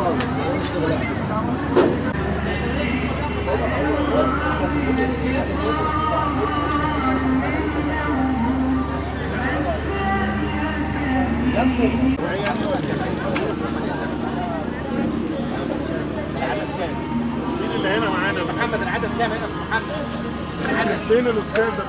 مين اللي هنا معانا محمد العدد كام هنا اسمه محمد فين الاستاذ ده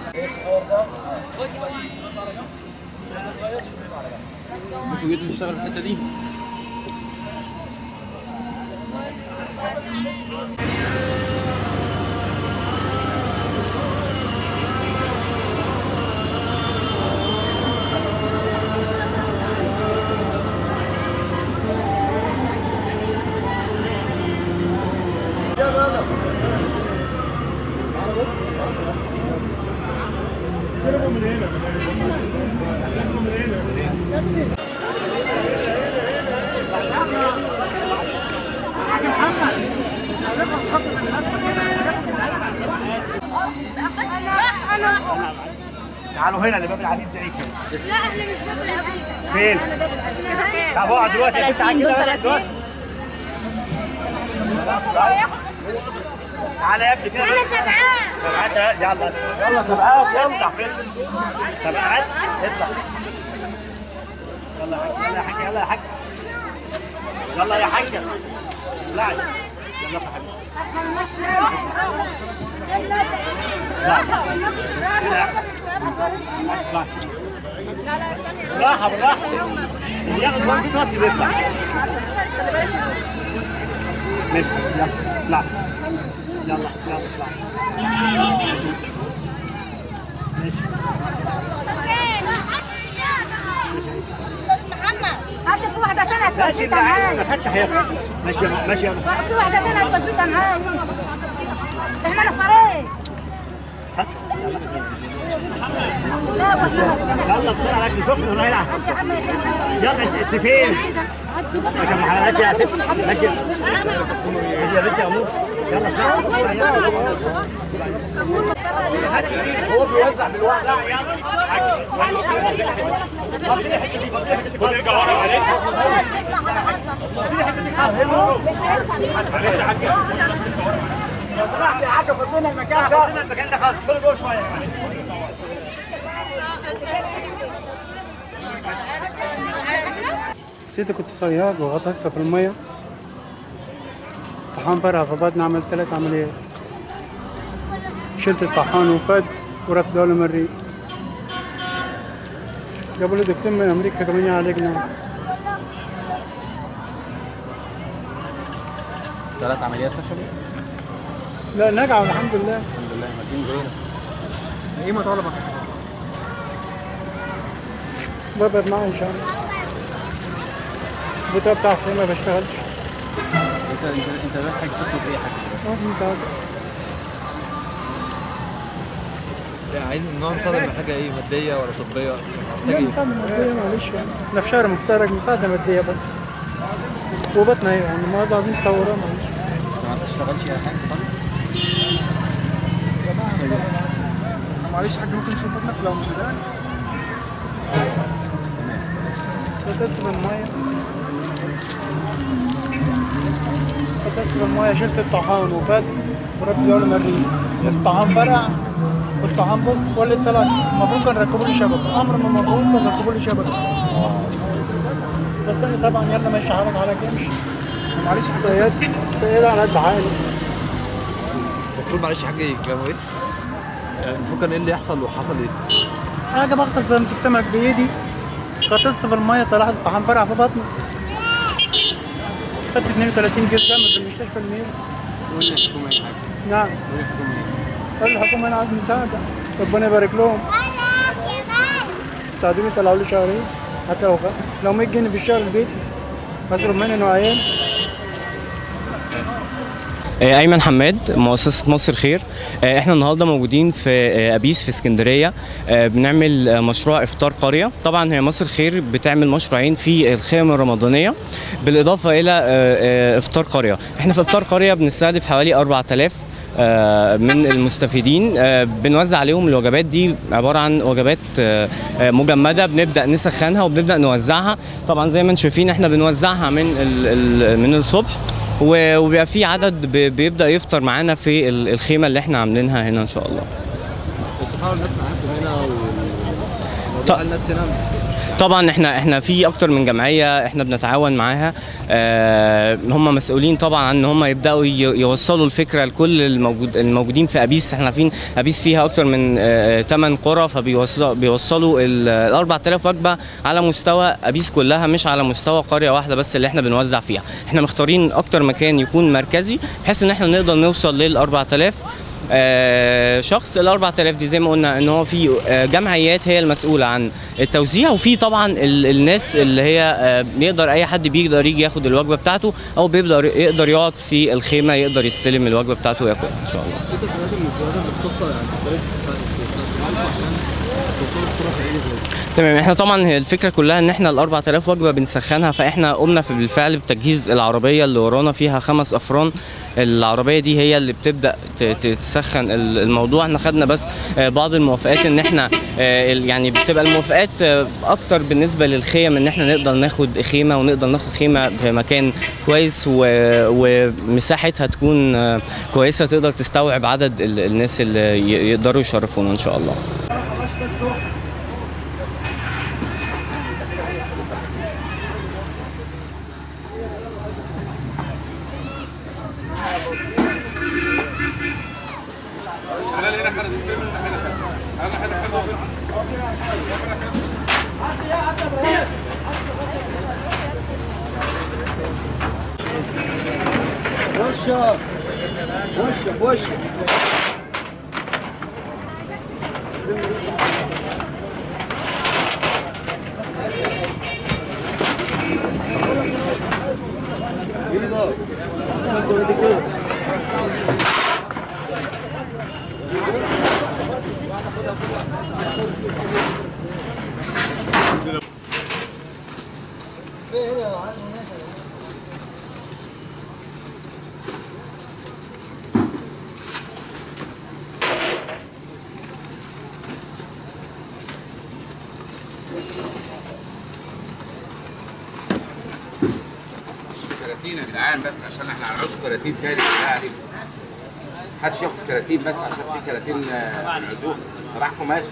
انتوا جيتوا تشتغلوا في الحته دي تعالوا هنا لباب العبيد ده ايه كده لا احنا مش باب العبيد فين؟ كده كام؟ طب اقعد دلوقتي انت 30 دول 30 تعالى يا ابني كده انا سبعان سبعات يلا يلا سبعات يلا فين سبعات اطلع يلا يا حاج يلا يا حاج يلا يا حاج اطلعي يلا يا حاج بالراحه بالراحه اللي ياخد وقت نص يطلع ماشي يلا اطلع يلا يلا اطلع استاذ محمد هات في واحده ثانيه ماشي اللي عايز ما خدش حياتك ماشي يلا ماشي يلا في واحده ثانيه تثبتها معايا احنا نفرين لا بس يلا بسرعه الاكل سخن ولا يلعب يلا انت انت فين؟ عشان ما حرقناش يا ست ماشي يا بنتي يا امور يلا بسرعه هو بيوزع بالوقت لا يلا خد ارجع ورا معلش معلش يا حاج لو سمحت يا حاج فضلنا المكان ده فضلنا المكان ده خالص خد جوه شويه نسيت كنت صياد وغطست في المية طحان فرع فبطني عملت ثلاث عمليات شلت الطحان وفد ورحت دولة مريء جابوا لي دكتور من أمريكا كمان يعالجنا ثلاث عمليات فشلوا لا نجعة والحمد لله الحمد لله ما دي مشكله ايه مطالبك؟ بقبض معايا ان شاء الله البطاقة بتاعتي ما بشتغلش انت انت انت محتاج تطلب ايه يا حاج دلوقتي؟ ما في مساعدة لا عايز نوع مساعدة محتاجة ايه مادية ولا طبية؟ محتاج لا ايه؟ مساعدة مادية معلش يعني احنا في شهر مفترج مساعدة مادية بس وبطنا ايه يعني ما عايزين تصورها معلش ما بتشتغلش يا حاج خالص صياد معلش حاجة ممكن نشوف بطنك لو مش هداك غطست بالمية غطست بالمية شلت الطحان وفات ورحت دولة مريء الطحان فرع والطحان بص كل الثلاث المفروض كان ركبوا لي شبكة أمر من المفروض كان ركبوا لي شبكة بس أنا طبعا يلا ماشي حالك على امشي معلش صياد صياد على قد حالي المفروض معلش يا حاج كانوا ايه؟ يعني المفروض كان ايه اللي يحصل وحصل ايه؟ حاجة بغطس بمسك سمك بإيدي غطست في المية طلعت الطحان فرع في بطني خدت 32 جرام في المستشفى المير قول لي الحكومه ايه يا حاج نعم قول لي الحكومه ايه قال الحكومة أنا عايز مساعدة ربنا يبارك لهم ساعدوني طلعوا لي شهرين حتى لو لو 100 جنيه في الشهر البيت بصرف مني نوعين آه، ايمن حماد مؤسسه مصر خير آه، احنا النهارده موجودين في آه، ابيس في اسكندريه آه، بنعمل آه، مشروع افطار قريه طبعا هي مصر خير بتعمل مشروعين في الخيم الرمضانيه بالاضافه الى آه، آه، افطار قريه احنا في افطار قريه بنستهدف حوالي 4000 آه، من المستفيدين آه، بنوزع عليهم الوجبات دي عباره عن وجبات آه، آه، مجمده بنبدا نسخنها وبنبدا نوزعها طبعا زي ما انتم شايفين احنا بنوزعها من ال- ال- من الصبح و- وبيبقى في عدد ب- بيبدا يفطر معانا في ال- الخيمه اللي احنا عاملينها هنا ان شاء الله بتحاول الناس معاكم هنا طب- وموضوع الناس هنا طبعا احنا احنا في اكتر من جمعيه احنا بنتعاون معاها آه هم مسؤولين طبعا عن ان هم يبداوا ي- يوصلوا الفكره لكل الموجود الموجودين في ابيس احنا عارفين ابيس فيها اكتر من 8 قرى فبيوصلوا بيوصلوا ال ال 4000 وجبه على مستوى ابيس كلها مش على مستوى قريه واحده بس اللي احنا بنوزع فيها احنا مختارين اكتر مكان يكون مركزي بحيث ان احنا نقدر نوصل لل 4000 آه، شخص ال 4000 دي زي ما قلنا ان هو في آه، جمعيات هي المسؤوله عن التوزيع وفي طبعا ال- الناس اللي هي آه، بيقدر اي حد بيقدر يجي ياخد الوجبه بتاعته او بيقدر يقدر يقعد في الخيمه يقدر يستلم الوجبه بتاعته وياكلها ان شاء الله ايه تسهيلات الجهات المختصه يعني تقدري تساعدوا عشان توصلوا الصوره حقيقيه زي دي تمام احنا طبعا هي الفكره كلها ان احنا ال 4000 وجبه بنسخنها فاحنا قمنا في بالفعل بتجهيز العربيه اللي ورانا فيها خمس افران العربيه دي هي اللي بتبدا ت- ت- تسخن ال- الموضوع احنا خدنا بس آه، بعض الموافقات ان احنا آه، ال- يعني بتبقى الموافقات آه، اكتر بالنسبه للخيم ان احنا نقدر ناخد خيمه ونقدر ناخد خيمه في مكان كويس و- ومساحتها تكون آه، كويسه تقدر تستوعب عدد ال- الناس اللي ي- يقدروا يشرفونا ان شاء الله وشك وشك وشك كراتين يا جدعان بس عشان احنا هنعوز كراتين تاني بالله عليكم محدش ياخد كراتين بس عشان في كراتين آه، معزوم راحكم ماشي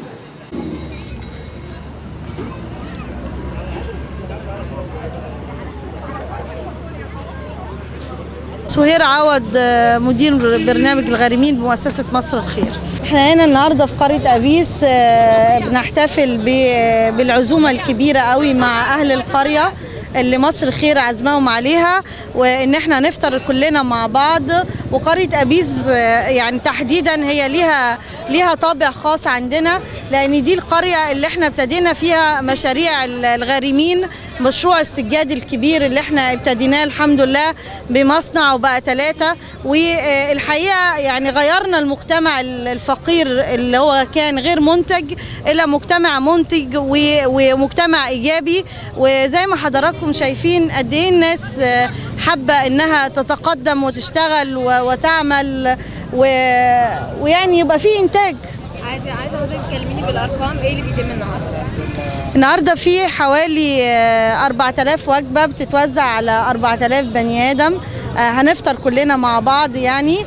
سهير عوض آه، مدير برنامج الغارمين بمؤسسة مصر الخير احنا هنا النهارده في قرية أبيس آه، بنحتفل ب- بالعزومة الكبيرة قوي مع أهل القرية اللي مصر خير عزمهم عليها وان احنا نفطر كلنا مع بعض وقريه ابيس آه، يعني تحديدا هي ليها ليها طابع خاص عندنا لان دي القريه اللي احنا ابتدينا فيها مشاريع ال- الغارمين مشروع السجاد الكبير اللي احنا ابتديناه الحمد لله بمصنع وبقى ثلاثه والحقيقه يعني غيرنا المجتمع ال- الفقير اللي هو كان غير منتج الى مجتمع منتج و- ومجتمع ايجابي وزي ما حضراتكم شايفين قد ايه الناس آه، حابه انها تتقدم وتشتغل و- وتعمل و- ويعني يبقى في انتاج عايزه عايزه حضرتك تكلميني بالارقام ايه اللي بيتم النهارده النهارده في حوالي آه، 4000 وجبه بتتوزع على 4000 بني ادم آه، هنفطر كلنا مع بعض يعني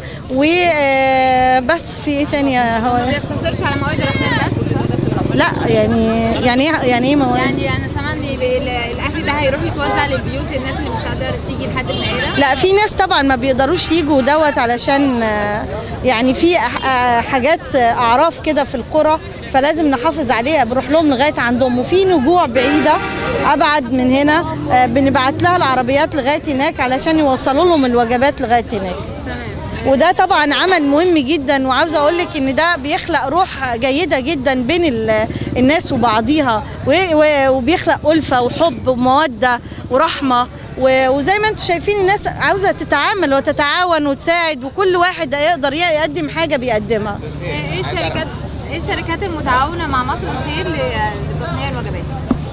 وبس في ايه تاني يا ما هو بيقتصرش على موائد الرحمن بس لا يعني يعني ايه يعني ايه مواد يعني انا سامعه ان بي- ال- الاكل ده هيروح يتوزع للبيوت للناس اللي مش قادره تيجي لحد المائده لا في ناس طبعا ما بيقدروش يجوا دوت علشان آه، يعني في أح- آه، حاجات آه، اعراف كده في القرى فلازم نحافظ عليها بنروح لهم لغايه عندهم وفي نجوع بعيده ابعد من هنا آه، بنبعت لها العربيات لغايه هناك علشان يوصلوا لهم الوجبات لغايه هناك تمام وده طبعا عمل مهم جدا وعاوزه اقول لك ان ده بيخلق روح جيده جدا بين ال- الناس وبعضيها و- و- وبيخلق الفه وحب وموده ورحمه و- وزي ما انتم شايفين الناس عاوزه تتعامل وتتعاون وتساعد وكل واحد يقدر يقدم حاجه بيقدمها ايه إيه الشركات ايه الشركات المتعاونه مع مصر الخير ل- لتصنيع الوجبات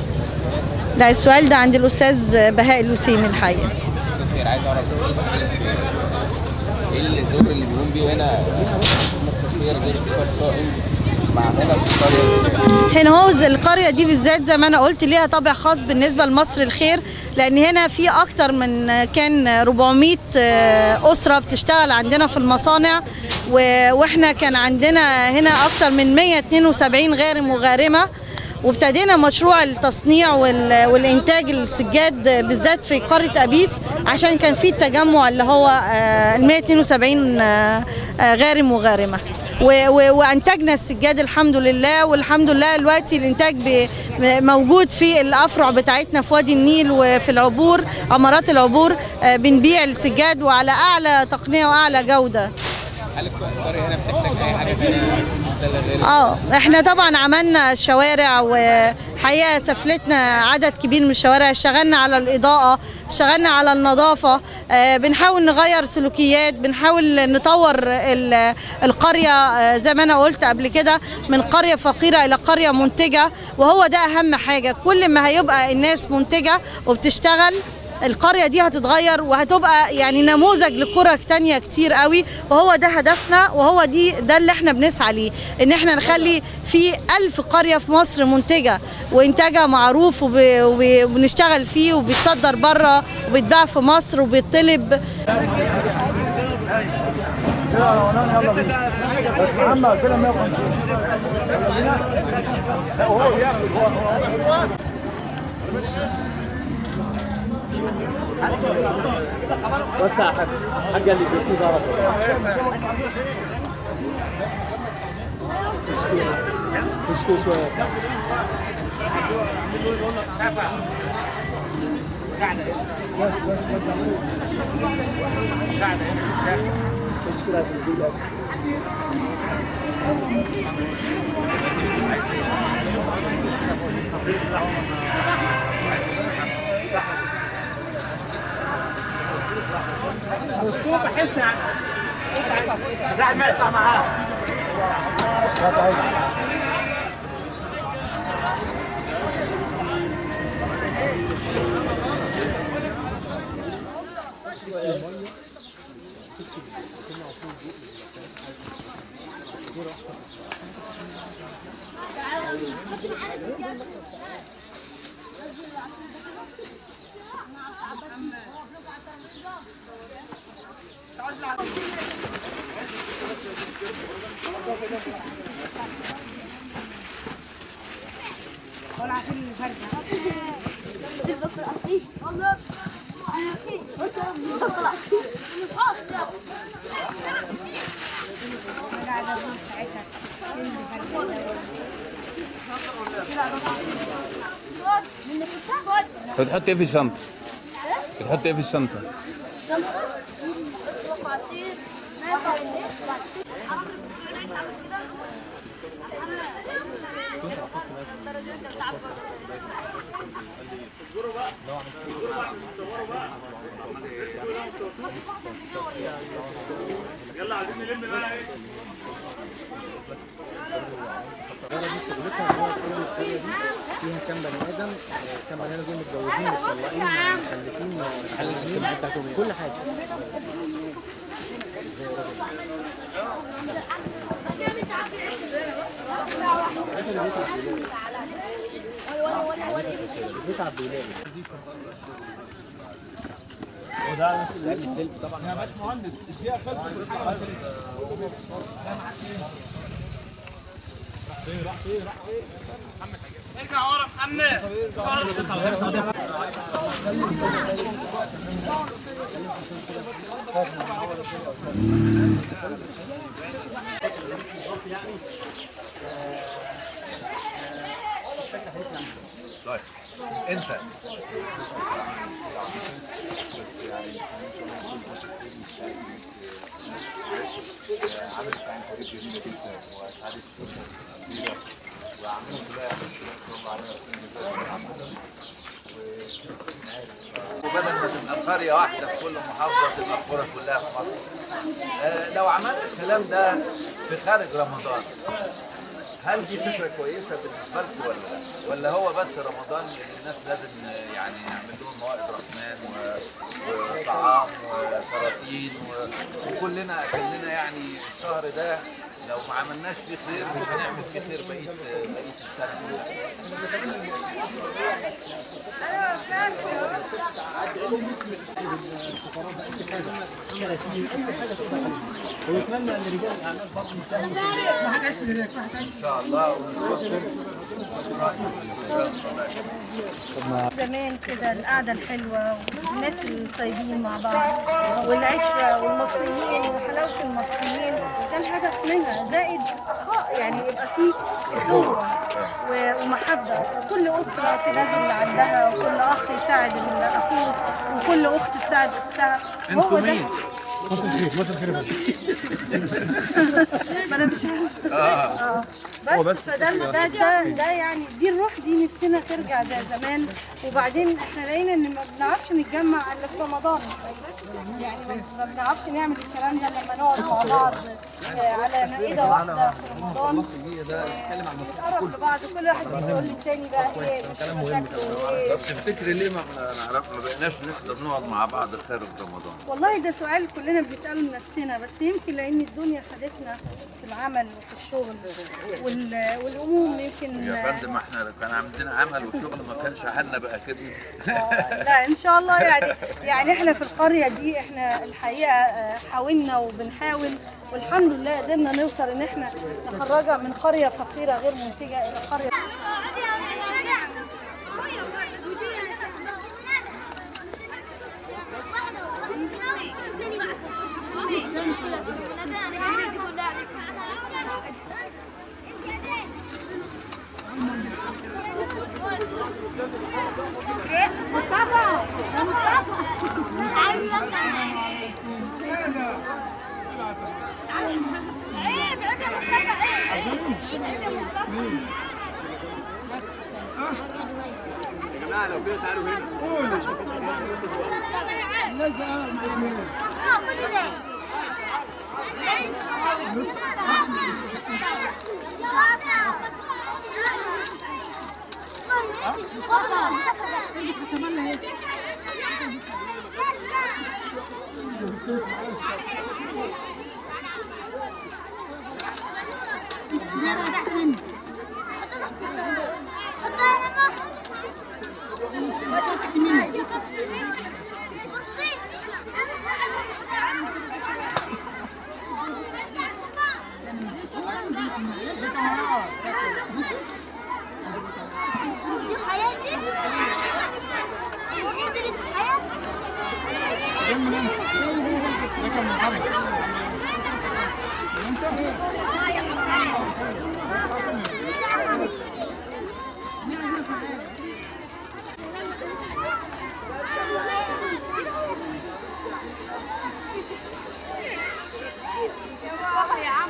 لا السؤال ده عند الاستاذ بهاء الوسيمي الحقيقه ايه الدور اللي بيقوم بيه هنا مصر الخير غير الفطار صائم مع هنا في القريه هنا هو زي القرية دي بالذات زي ما أنا قلت ليها طابع خاص بالنسبة لمصر الخير لأن هنا في أكتر من كان 400 آه، أسرة بتشتغل عندنا في المصانع و- وإحنا كان عندنا هنا أكتر من 172 غارم وغارمة وابتدينا مشروع التصنيع وال- والإنتاج السجاد بالذات في قرية أبيس عشان كان في التجمع اللي هو آه، ال 172 آه، آه، غارم وغارمة و- و- وانتجنا السجاد الحمد لله والحمد لله دلوقتي الانتاج ب- موجود في الافرع بتاعتنا في وادي النيل وفي العبور عمارات العبور آه، بنبيع السجاد وعلى اعلى تقنيه واعلى جوده هل القريه هنا بتحتاج اي حاجه ثانيه مثلا غير اه احنا طبعا عملنا شوارع وحقيقه سفلتنا عدد كبير من الشوارع اشتغلنا على الاضاءه اشتغلنا على النظافه آه بنحاول نغير سلوكيات بنحاول نطور ال- القريه آه زي ما انا قلت قبل كده من قريه فقيره الى قريه منتجه وهو ده اهم حاجه كل ما هيبقى الناس منتجه وبتشتغل القرية دي هتتغير وهتبقى يعني نموذج لقرى تانية كتير قوي وهو ده هدفنا وهو دي ده اللي احنا بنسعى ليه ان احنا نخلي في ألف قرية في مصر منتجة وإنتاجها معروف وب- وب- وبنشتغل فيه وبيتصدر بره وبيتباع في مصر وبيطلب بس يا حاج حاجه اللي بيكون ظهرت مشكلة شوية مشكلة في الزيادة الصوت احس يعني زعل ما يطلع معاه بتحط ايه في الشنطه؟ بتحط ايه في الشنطه؟ فيها كام بني ادم كام بني ادم دول متجوزين متطلقين مخلفين كل حاجه بيتعب بيلاقي وده السلك طبعا يا باشمهندس اديها فلفل ارجع ورا محمد طيب انت عملت عن حاجات جميله جدا وسعادة كبيره وعملوا كلها برافو عليها وبدل ما تبقى قريه واحده في كل محافظه تبقى القرى كلها في مصر. آه، لو عملنا الكلام ده في خارج رمضان هل دي فكره كويسه بالنسبه لكم ولا لا؟ ولا هو بس رمضان يعني الناس لازم آه، يعني يعمل لهم موائد رحمن و- وطعام وكراتين مصريين و- وكلنا اكلنا يعني الشهر ده لو ما عملناش فيه خير مش هنعمل فيه خير بقيه بقيه السنه ويتمنى ان رجال الاعمال برضه يساهموا ان شاء الله ونشكر زمان كده القعدة الحلوة والناس الطيبين مع بعض والعشرة والمصريين وحلاوة المصريين ده الهدف منها زائد أخاء يعني يبقى فيه أخوة و- ومحبة وكل أسرة تنازل اللي عندها وكل أخ يساعد ال- أخوه وكل أخت تساعد أختها هو ده مصر خير مصر خير يا فندم. ما انا مش عارفه آه. اه بس فده ده ده ده يعني دي الروح دي نفسنا ترجع زي زمان وبعدين احنا لقينا ان ما بنعرفش نتجمع الا في رمضان يعني ما- ما بنعرفش نعمل الكلام ده لما نقعد مع بعض آه، على مائده واحده في رمضان ده اتكلم عن مصر نقرب لبعض كل واحد بيقول للتاني بقى ايه مشاكله ايه طب تفتكري ليه ما نعرف ما بقيناش نقدر نقعد مع بعض خارج رمضان؟ والله ده سؤال كلنا بنسأله لنفسنا بس يمكن لأن الدنيا خدتنا في العمل وفي الشغل وال- والهموم يمكن يا فندم احنا لو كان عندنا عمل وشغل ما كانش حالنا بقى كده آه، لا ان شاء الله يعني يعني احنا في القريه دي احنا الحقيقه آه، حاولنا وبنحاول والحمد لله قدرنا نوصل ان احنا نخرجها من قريه فقيره غير منتجه الى قريه مصطفى يا مصطفى عيب عيب يا مصطفى عيب عيب عيب يا مصطفى يا جماعه لو كده تعالوا هنا يا عم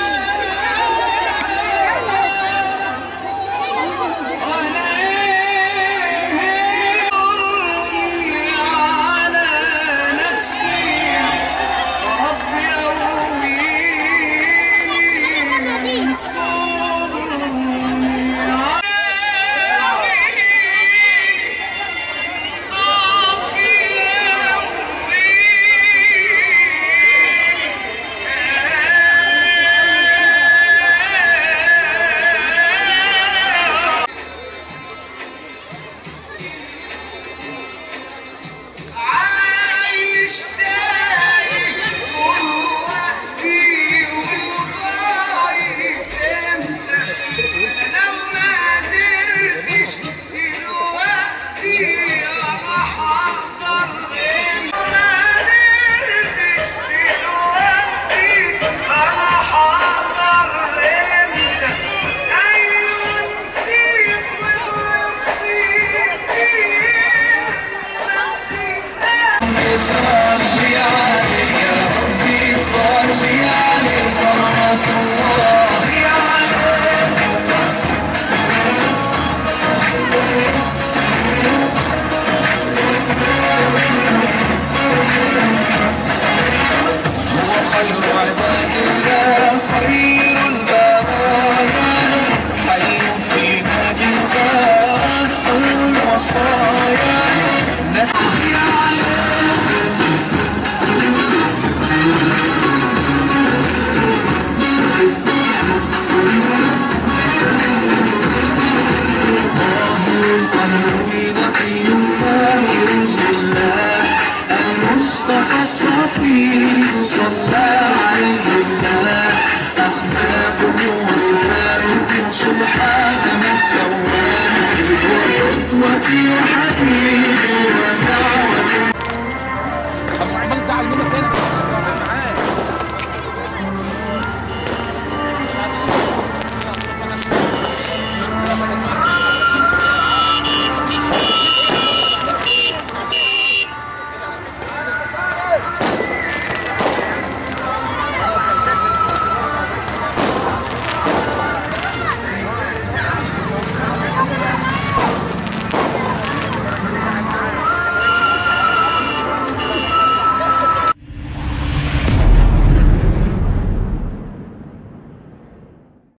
انا الوصايا ناس قلبي نقي كامل لله المصطفى الصفي صلى عليه الله أخلاقه وصفاته سبحان من سواه وقدوتي وحبيبي